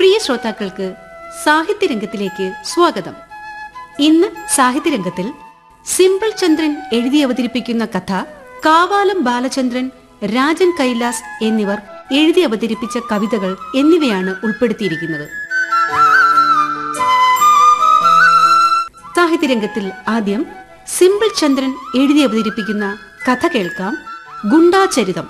പ്രിയ ശ്രോതാക്കൾക്ക് സാഹിത്യരംഗത്തിലേക്ക് സ്വാഗതം ഇന്ന് സാഹിത്യരംഗത്തിൽ സിമ്പിൾ ചന്ദ്രൻ എഴുതി അവതരിപ്പിക്കുന്ന കഥ കാവാലം ബാലചന്ദ്രൻ രാജൻ കൈലാസ് എന്നിവർ എഴുതി അവതരിപ്പിച്ച കവിതകൾ എന്നിവയാണ് ഉൾപ്പെടുത്തിയിരിക്കുന്നത് സാഹിത്യരംഗത്തിൽ ആദ്യം സിമ്പിൾ ചന്ദ്രൻ എഴുതി അവതരിപ്പിക്കുന്ന കഥ കേൾക്കാം ഗുണ്ടാചരിതം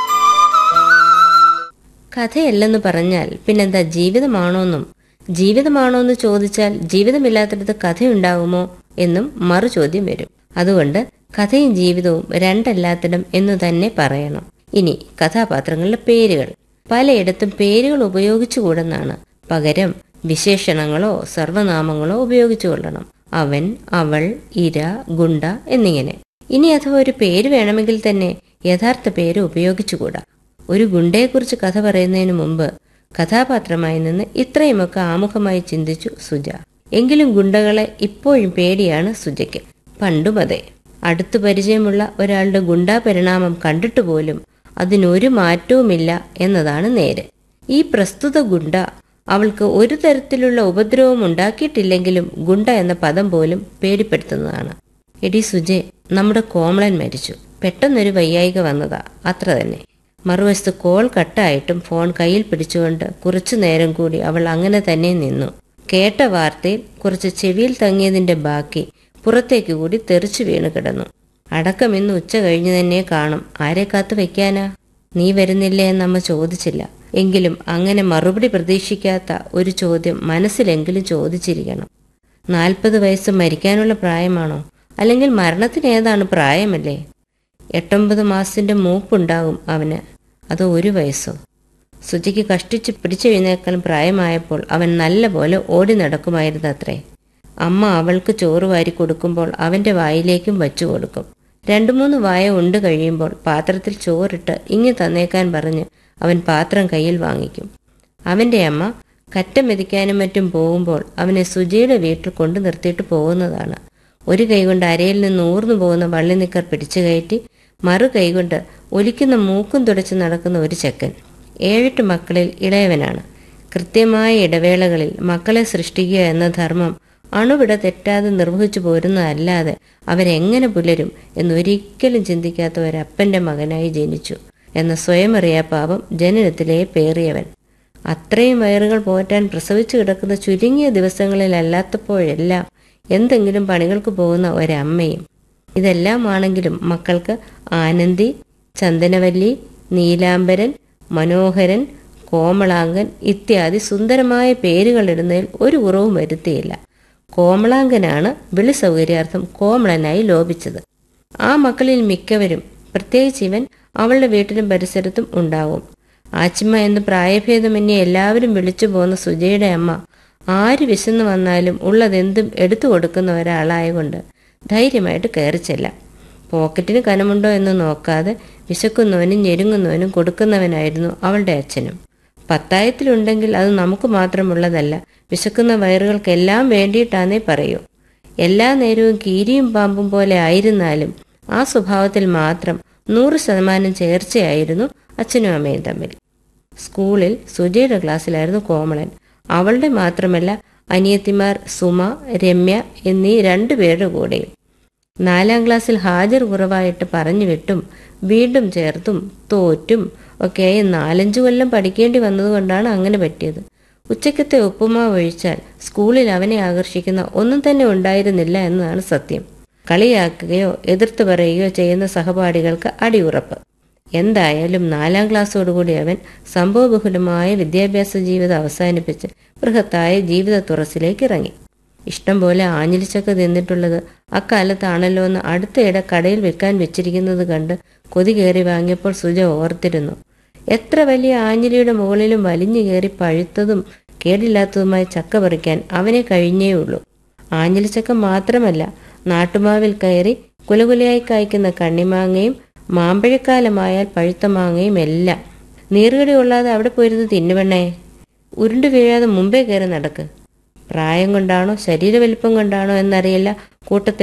കഥയല്ലെന്ന് പറഞ്ഞാൽ പിന്നെന്താ ജീവിതമാണോന്നും ജീവിതമാണോന്ന് ചോദിച്ചാൽ ജീവിതമില്ലാത്തിടത്ത് കഥയുണ്ടാകുമോ എന്നും മറു ചോദ്യം വരും അതുകൊണ്ട് കഥയും ജീവിതവും രണ്ടല്ലാത്തിടം എന്നു തന്നെ പറയണം ഇനി കഥാപാത്രങ്ങളുടെ പേരുകൾ പലയിടത്തും പേരുകൾ ഉപയോഗിച്ചുകൂടെന്നാണ് പകരം വിശേഷണങ്ങളോ സർവനാമങ്ങളോ ഉപയോഗിച്ചു കൊള്ളണം അവൻ അവൾ ഇര ഗുണ്ട എന്നിങ്ങനെ ഇനി അഥവാ ഒരു പേര് വേണമെങ്കിൽ തന്നെ യഥാർത്ഥ പേര് ഉപയോഗിച്ചുകൂടാ ഒരു ഗുണ്ടയെക്കുറിച്ച് കഥ പറയുന്നതിന് മുമ്പ് കഥാപാത്രമായി നിന്ന് ഇത്രയുമൊക്കെ ആമുഖമായി ചിന്തിച്ചു സുജ എങ്കിലും ഗുണ്ടകളെ ഇപ്പോഴും പേടിയാണ് സുജയ്ക്ക് പണ്ടും അതെ അടുത്തു പരിചയമുള്ള ഒരാളുടെ ഗുണ്ടാ പരിണാമം കണ്ടിട്ട് പോലും അതിനൊരു മാറ്റവുമില്ല എന്നതാണ് നേര് ഈ പ്രസ്തുത ഗുണ്ട അവൾക്ക് ഒരു തരത്തിലുള്ള ഉപദ്രവം ഉണ്ടാക്കിയിട്ടില്ലെങ്കിലും ഗുണ്ട എന്ന പദം പോലും പേടിപ്പെടുത്തുന്നതാണ് എടി സുജെ നമ്മുടെ കോമളൻ മരിച്ചു പെട്ടെന്നൊരു വയ്യായിക വന്നതാ അത്ര തന്നെ മറുവശത്ത് കോൾ കട്ടായിട്ടും ഫോൺ കയ്യിൽ പിടിച്ചുകൊണ്ട് കുറച്ചു നേരം കൂടി അവൾ അങ്ങനെ തന്നെ നിന്നു കേട്ട വാർത്തയിൽ കുറച്ച് ചെവിയിൽ തങ്ങിയതിന്റെ ബാക്കി പുറത്തേക്ക് കൂടി തെറിച്ചു വീണ് കിടന്നു അടക്കം ഇന്ന് ഉച്ച കഴിഞ്ഞു തന്നെ കാണും ആരെ കാത്തു വെക്കാനാ നീ വരുന്നില്ലേ എന്നമ്മ ചോദിച്ചില്ല എങ്കിലും അങ്ങനെ മറുപടി പ്രതീക്ഷിക്കാത്ത ഒരു ചോദ്യം മനസ്സിലെങ്കിലും ചോദിച്ചിരിക്കണം നാൽപ്പത് വയസ്സ് മരിക്കാനുള്ള പ്രായമാണോ അല്ലെങ്കിൽ മരണത്തിന് ഏതാണ് പ്രായമല്ലേ എട്ടൊമ്പത് മാസത്തിന്റെ മൂപ്പുണ്ടാകും അവന് അതോ ഒരു വയസ്സോ സുജിക്ക് കഷ്ടിച്ച് പിടിച്ചെഴുന്നേക്കാൻ പ്രായമായപ്പോൾ അവൻ നല്ല പോലെ ഓടി നടക്കുമായിരുന്നു അത്രേ അമ്മ അവൾക്ക് ചോറ് വാരി കൊടുക്കുമ്പോൾ അവന്റെ വായിലേക്കും വച്ചു കൊടുക്കും രണ്ടു മൂന്ന് വായ ഉണ്ട് കഴിയുമ്പോൾ പാത്രത്തിൽ ചോറിട്ട് ഇങ്ങ് തന്നേക്കാൻ പറഞ്ഞ് അവൻ പാത്രം കയ്യിൽ വാങ്ങിക്കും അവന്റെ അമ്മ കറ്റ മെതിക്കാനും മറ്റും പോകുമ്പോൾ അവനെ സുജിയുടെ വീട്ടിൽ കൊണ്ടു നിർത്തിയിട്ട് പോകുന്നതാണ് ഒരു കൈകൊണ്ട് അരയിൽ നിന്ന് ഊർന്നു പോകുന്ന വള്ളി നിക്കർ പിടിച്ചു കയറ്റി മറു കൈകൊണ്ട് ഒലിക്കുന്ന മൂക്കും തുടച്ച് നടക്കുന്ന ഒരു ചെക്കൻ ഏഴെട്ട് മക്കളിൽ ഇളയവനാണ് കൃത്യമായ ഇടവേളകളിൽ മക്കളെ സൃഷ്ടിക്കുക എന്ന ധർമ്മം അണുവിട തെറ്റാതെ നിർവഹിച്ചു പോരുന്നതല്ലാതെ അവരെങ്ങനെ പുലരും എന്നൊരിക്കലും ചിന്തിക്കാത്ത ഒരപ്പന്റെ മകനായി ജനിച്ചു എന്ന സ്വയം അറിയാ പാപം ജനനത്തിലേ പേറിയവൻ അത്രയും വയറുകൾ പോറ്റാൻ പ്രസവിച്ചു കിടക്കുന്ന ചുരുങ്ങിയ ദിവസങ്ങളിലല്ലാത്തപ്പോഴെല്ലാം എന്തെങ്കിലും പണികൾക്ക് പോകുന്ന ഒരമ്മയും ഇതെല്ലാമാണെങ്കിലും മക്കൾക്ക് ആനന്ദി ചന്ദനവല്ലി നീലാംബരൻ മനോഹരൻ കോമളാങ്കൻ ഇത്യാദി സുന്ദരമായ പേരുകളിടുന്നതിൽ ഒരു കുറവും വരുത്തിയില്ല കോമളാങ്കനാണ് വിളി സൗകര്യാർത്ഥം കോമളനായി ലോപിച്ചത് ആ മക്കളിൽ മിക്കവരും പ്രത്യേകിച്ച് ഇവൻ അവളുടെ വീട്ടിലും പരിസരത്തും ഉണ്ടാവും ആച്ചിമ്മ എന്ന് പ്രായഭേദമന്യേ എല്ലാവരും വിളിച്ചു പോകുന്ന സുജയുടെ അമ്മ ആര് വിശന്നു വന്നാലും ഉള്ളതെന്തും എടുത്തു കൊടുക്കുന്ന ഒരാളായകൊണ്ട് ധൈര്യമായിട്ട് കയറിച്ചെല്ല പോക്കറ്റിന് കനമുണ്ടോ എന്ന് നോക്കാതെ വിശക്കുന്നവനും ഞെരുങ്ങുന്നവനും കൊടുക്കുന്നവനായിരുന്നു അവളുടെ അച്ഛനും പത്തായത്തിലുണ്ടെങ്കിൽ അത് നമുക്ക് മാത്രമുള്ളതല്ല വിശക്കുന്ന വയറുകൾക്കെല്ലാം വേണ്ടിയിട്ടാന്നേ പറയൂ എല്ലാ നേരവും കീരിയും പാമ്പും പോലെ ആയിരുന്നാലും ആ സ്വഭാവത്തിൽ മാത്രം നൂറ് ശതമാനം ചേർച്ചയായിരുന്നു അച്ഛനും അമ്മയും തമ്മിൽ സ്കൂളിൽ സുജയുടെ ക്ലാസ്സിലായിരുന്നു കോമളൻ അവളുടെ മാത്രമല്ല അനിയത്തിമാർ സുമ രമ്യ എന്നീ രണ്ടുപേരുടെ കൂടെയും നാലാം ക്ലാസ്സിൽ ഹാജർ കുറവായിട്ട് പറഞ്ഞു വിട്ടും വീണ്ടും ചേർത്തും തോറ്റും ഒക്കെയായി നാലഞ്ചു കൊല്ലം പഠിക്കേണ്ടി വന്നതുകൊണ്ടാണ് അങ്ങനെ പറ്റിയത് ഉച്ചക്കത്തെ ഉപ്പുമാവ് ഒഴിച്ചാൽ സ്കൂളിൽ അവനെ ആകർഷിക്കുന്ന ഒന്നും തന്നെ ഉണ്ടായിരുന്നില്ല എന്നതാണ് സത്യം കളിയാക്കുകയോ എതിർത്ത് പറയുകയോ ചെയ്യുന്ന സഹപാഠികൾക്ക് അടിയുറപ്പ് എന്തായാലും നാലാം ക്ലാസ്സോടുകൂടി അവൻ സംഭവബഹുലമായ വിദ്യാഭ്യാസ ജീവിതം അവസാനിപ്പിച്ച് ബൃഹത്തായ ജീവിത തുറസിലേക്ക് ഇറങ്ങി ഇഷ്ടം പോലെ ആഞ്ഞിലിച്ചക്ക തിന്നിട്ടുള്ളത് അക്കാലത്താണല്ലോ എന്ന് അടുത്തയിടെ കടയിൽ വിൽക്കാൻ വെച്ചിരിക്കുന്നത് കണ്ട് കൊതി കയറി വാങ്ങിയപ്പോൾ സുജ ഓർത്തിരുന്നു എത്ര വലിയ ആഞ്ഞിലിയുടെ മുകളിലും വലിഞ്ഞു കയറി പഴുത്തതും കേടില്ലാത്തതുമായ ചക്ക പറിക്കാൻ അവനെ കഴിഞ്ഞേയുള്ളൂ ആഞ്ഞിലിച്ചക്ക മാത്രമല്ല നാട്ടുമാവിൽ കയറി കുലകുലയായി കായ്ക്കുന്ന കണ്ണിമാങ്ങയും മാമ്പഴക്കാലമായാൽ പഴുത്ത മാങ്ങയും എല്ലാം നീറുകടി കൊള്ളാതെ അവിടെ പോയിരുന്ന് തിന്നുവണ്ണേ ഉരുണ്ടു വീഴാതെ മുമ്പേ കയറി നടക്ക് പ്രായം കൊണ്ടാണോ ശരീരവലിപ്പം കൊണ്ടാണോ എന്നറിയില്ല കൂട്ടത്തിൽ